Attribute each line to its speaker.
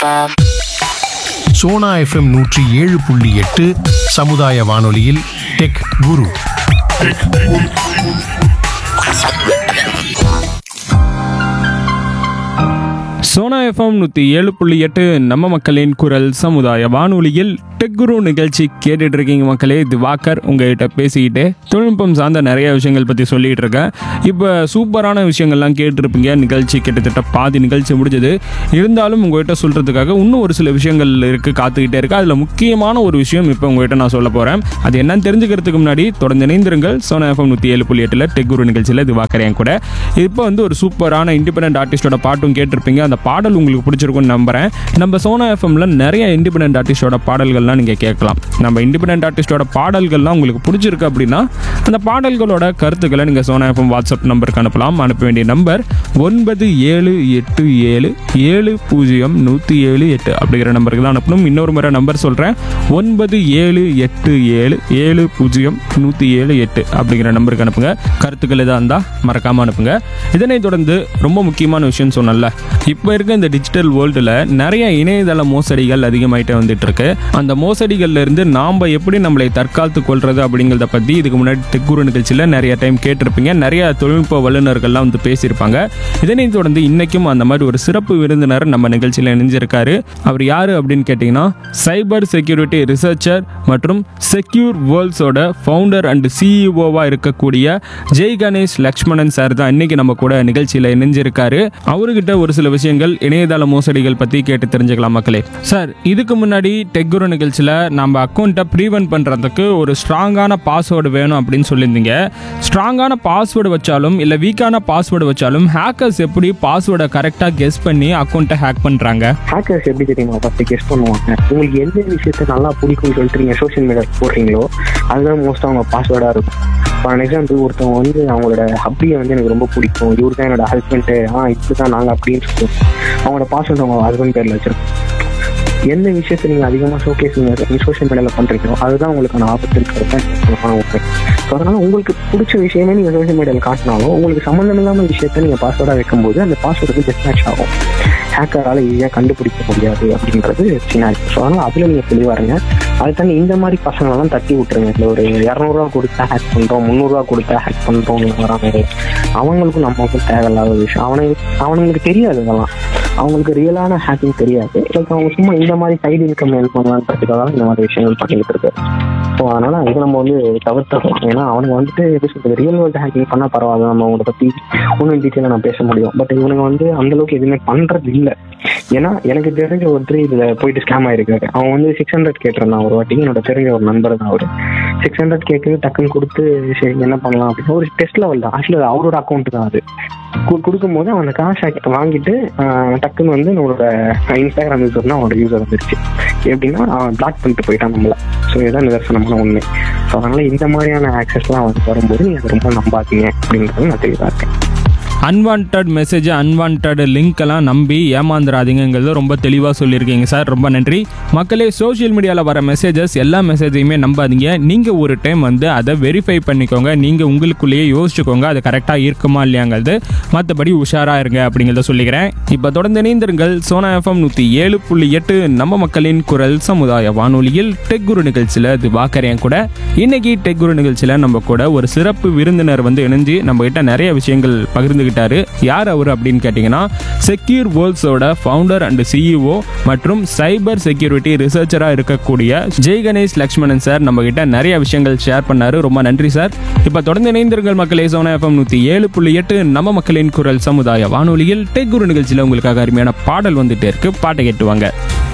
Speaker 1: Sona FM நூற்றி ஏழு புள்ளி எட்டு சமுதாய வானொலியில் டெக் குரு
Speaker 2: சோனா எஃப்எம் நூற்றி ஏழு புள்ளி எட்டு நம்ம மக்களின் குரல் சமுதாய வானொலியில் டெக்குரு நிகழ்ச்சி கேட்டுட்டு இருக்கீங்க மக்களே திவாகர் உங்ககிட்ட பேசிக்கிட்டு தொழில்நுட்பம் சார்ந்த நிறைய விஷயங்கள் பற்றி சொல்லிட்டு இருக்கேன் இப்போ சூப்பரான விஷயங்கள்லாம் கேட்டிருப்பீங்க நிகழ்ச்சி கிட்டத்தட்ட பாதி நிகழ்ச்சி முடிஞ்சது இருந்தாலும் உங்ககிட்ட சொல்கிறதுக்காக இன்னும் ஒரு சில விஷயங்கள் இருக்குது காத்துக்கிட்டே இருக்கு அதில் முக்கியமான ஒரு விஷயம் இப்போ உங்ககிட்ட நான் சொல்ல போகிறேன் அது என்னன்னு தெரிஞ்சுக்கிறதுக்கு முன்னாடி தொடர்ந்து இணைந்திருங்கள் சோனா எஃப்எம் நூற்றி ஏழு புள்ளி எட்டில் டெக்குரு நிகழ்ச்சியில் திவாகர் என் கூட இப்போ வந்து ஒரு சூப்பரான இண்டிபெண்டன்ட் ஆர்டிஸ்டோட பாட்டும் கேட்டிருப்பீங்க அந்த பாடல் உங்களுக்கு பிடிச்சிருக்கும்னு நம்புறேன் நம்ம சோனா எஃப்எம்ல நிறைய இண்டிபெண்டன்ட் ஆர்டிஸ்டோட பாடல்கள்லாம் நீங்கள் கேட்கலாம் நம்ம இண்டிபெண்டன்ட் ஆர்டிஸ்டோட பாடல்கள்லாம் உங்களுக்கு பிடிச்சிருக்கு அப்படின்னா அந்த பாடல்களோட கருத்துக்களை நீங்கள் சோனா எஃப்எம் வாட்ஸ்அப் நம்பருக்கு அனுப்பலாம் அனுப்ப வேண்டிய நம்பர் ஒன்பது ஏழு எட்டு ஏழு ஏழு பூஜ்ஜியம் நூற்றி ஏழு எட்டு அப்படிங்கிற நம்பருக்கு தான் அனுப்பணும் இன்னொரு முறை நம்பர் சொல்கிறேன் ஒன்பது ஏழு எட்டு ஏழு ஏழு பூஜ்ஜியம் நூற்றி ஏழு எட்டு அப்படிங்கிற நம்பருக்கு அனுப்புங்க கருத்துக்கள் எதாக இருந்தால் மறக்காமல் அனுப்புங்க இதனைத் தொடர்ந்து ரொம்ப முக்கியமான விஷயம் சொன்னல இப்போ இருக்க இந்த டிஜிட்டல் வேர்ல்டில் நிறைய இணையதள மோசடிகள் அதிகமாயிட்டே வந்துட்டு இருக்கு அந்த மோசடிகள்ல இருந்து நாம் எப்படி நம்மளை தற்காத்து கொள்றது அப்படிங்கிறத பற்றி இதுக்கு முன்னாடி தெக்குரு நிகழ்ச்சியில் நிறைய டைம் கேட்டிருப்பீங்க நிறைய தொழில்நுட்ப வல்லுநர்கள்லாம் வந்து பேசியிருப்பாங்க இதனைத் தொடர்ந்து இன்னைக்கும் அந்த மாதிரி ஒரு சிறப்பு விருந்தினர் நம்ம நிகழ்ச்சியில் இணைஞ்சிருக்காரு அவர் யாரு அப்படின்னு கேட்டிங்கன்னா சைபர் செக்யூரிட்டி ரிசர்ச்சர் மற்றும் செக்யூர் வேர்ல்ட்ஸோட ஃபவுண்டர் அண்ட் சிஇஓவாக இருக்கக்கூடிய ஜெய் கணேஷ் லக்ஷ்மணன் சார் தான் இன்னைக்கு நம்ம கூட நிகழ்ச்சியில் இணைஞ்சிருக்காரு அவர்கிட்ட ஒரு சில விஷயங்கள் இணையதள மோசடிகள் பற்றி கேட்டு தெரிஞ்சுக்கலாம் மக்களே சார் இதுக்கு முன்னாடி டெக்குரு நிகழ்ச்சியில் நம்ம அக்கௌண்ட்டை ப்ரீவென்ட் பண்ணுறதுக்கு ஒரு ஸ்ட்ராங்கான பாஸ்வேர்டு வேணும் அப்படின்னு சொல்லியிருந்தீங்க ஸ்ட்ராங்கான பாஸ்வேர்டு வச்சாலும் இல்லை வீக்கான பாஸ்வேர்டு வச்சாலும் ஹேக்கர்ஸ் எப்படி பாஸ்வேர்டை கரெக்டாக கெஸ் பண்ணி அக்கௌண்ட்டை ஹேக் பண்ணுறாங்க
Speaker 3: ஹேக்கர்ஸ் எப்படி தெரியுமா ஃபர்ஸ்ட் கெஸ் பண்ணுவாங்க உங்களுக்கு எந்த விஷயத்த நல்லா பிடிக்கும்னு சொல்லிட்டு நீங்கள் சோஷியல் மீடியா போடுறீங்களோ அதுதான் மோஸ்ட்டாக அவங்க பாஸ்வேர்டாக இருக்கும் ஃபார் எக்ஸாம்பிள் ஒருத்தவங்க வந்து அவங்களோட ஹப்பியை வந்து எனக்கு ரொம்ப பிடிக்கும் இவர் தான் என்னோட ஹஸ்பண்டு ஆ இப்படி தான் நாங்கள் அப்படின்னு சொல்லுவோம் அவங்களோட பாஸ்வேர்டு அவங்க ஹஸ்பண்ட் பேரில் வச்சிருக்கோம் எந்த விஷயத்தை நீங்கள் அதிகமாக ஷோகேஸ் நீங்கள் சோஷியல் மீடியாவில் பண்ணுறீங்களோ அதுதான் உங்களுக்கான ஆபத்து இருக்கிறது தான் முக்கியமான உண்மை ஸோ அதனால் உங்களுக்கு பிடிச்ச விஷயமே நீங்கள் சோஷியல் மீடியாவில் காட்டினாலும் உங்களுக்கு சம்மந்தம் இல்லாமல் விஷயத்த நீங்கள் பாஸ்வேர்டாக வைக்கும்போது அந்த பாஸ்வேர்டு வந்து டிஸ்மேட்ச் ஆகும் ஹேக்கரால் ஈஸியாக கண்டுபிடிக்க முடியாது அப்படின்றது சின்ன ஸோ அதனால் அதில் நீங்கள் தெளிவாக இருங்க அது தாண்டி இந்த மாதிரி பசங்களெல்லாம் தட்டி விட்டுருங்க இல்லை ஒரு இரநூறுவா கொடுத்தா ஹேக் பண்ணுறோம் முந்நூறுரூவா கொடுத்தா ஹேக் பண்ணுறோம்னு வராங்க அவங்களுக்கும் நமக்கும் தேவையில்லாத விஷயம் அவனுக்கு அவனுங்களுக்கு தெரியாது இதெல்லாம் அவங்களுக்கு ரியலான ஹேக்கிங் தெரியாது லைக் அவங்க சும்மா இந்த மாதிரி சைடு இன்கம் ஹெல்ப் பண்ணலான்றதுக்காக இந்த மாதிரி விஷயங்கள் பண்ணிட்டு இருக்கு ஸோ அதனால இதை நம்ம வந்து தவிர்த்துக்கலாம் ஏன்னா அவனுக்கு வந்துட்டு எப்படி சொல்றது ரியல் வேர்ல்டு ஹேக்கிங் பண்ணா பரவாயில்ல நம்ம அவங்கள பத்தி இன்னும் டீட்டெயிலாக நான் பேச முடியும் பட் இவனுங்க வந்து அந்த அளவுக்கு எதுவுமே பண்றது இல்லை ஏன்னா எனக்கு தெரிஞ்ச ஒருத்தர் இதுல போயிட்டு ஸ்கேம் ஆயிருக்காரு அவன் வந்து சிக்ஸ் ஹண்ட்ரட் கேட்டிருந்தான் ஒரு வாட்டி என்னோட தெரிஞ்ச ஒரு நண்பர் தான் அவரு சிக்ஸ் ஹண்ட்ரட் கேட்டு டக்குன்னு கொடுத்து சரி என்ன பண்ணலாம் அப்படின்னு ஒரு டெஸ்ட் லெவல் தான் ஆக்சுவலி அவரோட அக்கௌண்ட் தான் அது கு- கொடுக்கும்போது அவன் அந்த காசை வாங்கிட்டு ஆஹ், டக்குன்னு வந்து நம்மளோட இன்ஸ்டாகிராம் யூசர்னா அவனோட யூசர் வந்துருச்சு எப்படின்னா அவன் பிளாக் பண்ணிட்டு போயிட்டான் நம்மள ஸோ இதுதான் நிதர்சனமான உண்மை ஸோ அதனால இந்த மாதிரியான ஆக்சஸ்லாம் வந்து வரும்போது நீங்க அதை ரொம்ப நம்பாதீங்க அப்படின்றது நான் தெளிவாக இருக்கேன்
Speaker 2: அன்வான்ட் மெசேஜ் அன்வான்ட் லிங்க் எல்லாம் நம்பி ஏமாந்துடாதீங்கிறது ரொம்ப தெளிவாக சொல்லியிருக்கீங்க சார் ரொம்ப நன்றி மக்களே சோஷியல் மீடியாவில் வர மெசேஜஸ் எல்லா மெசேஜையுமே நம்பாதீங்க நீங்கள் ஒரு டைம் வந்து அதை வெரிஃபை பண்ணிக்கோங்க நீங்கள் உங்களுக்குள்ளேயே யோசிச்சுக்கோங்க அது கரெக்டாக இருக்குமா இல்லையாங்கிறது மற்றபடி உஷாராக இருங்க அப்படிங்கிறத சொல்லிக்கிறேன் இப்போ தொடர்ந்து இணைந்திருங்கள் சோனா எஃப்எம் நூற்றி ஏழு புள்ளி எட்டு நம்ம மக்களின் குரல் சமுதாய வானொலியில் டெக் குரு நிகழ்ச்சியில் திவாகரேன் கூட இன்னைக்கு டெக் குரு நிகழ்ச்சியில் நம்ம கூட ஒரு சிறப்பு விருந்தினர் வந்து இணைஞ்சு நம்ம கிட்ட நிறைய விஷயங்கள் பகிர்ந்துகிட்டாரு யார் அவர் அப்படின்னு கேட்டிங்கன்னா செக்யூர் வேர்ல்ட்ஸோட ஃபவுண்டர் அண்ட் சிஇஓ மற்றும் சைபர் செக்யூரிட்டி ரிசர்ச்சராக இருக்கக்கூடிய ஜெய் கணேஷ் லக்ஷ்மணன் சார் நம்ம கிட்ட நிறைய விஷயங்கள் ஷேர் பண்ணாரு ரொம்ப நன்றி சார் இப்போ தொடர்ந்து இணைந்திருங்கள் மக்களே சோனா எஃப்எம் நூற்றி ஏழு புள்ளி எட்டு நம்ம மக்களின் குரல் சமுதாய வானொலியில் டெக் குரு நிகழ்ச்சியில் உங்களுக்காக அருமையான பாடல் வந்துட்டே இருக்கு பாட்டை கேட்டுவாங்க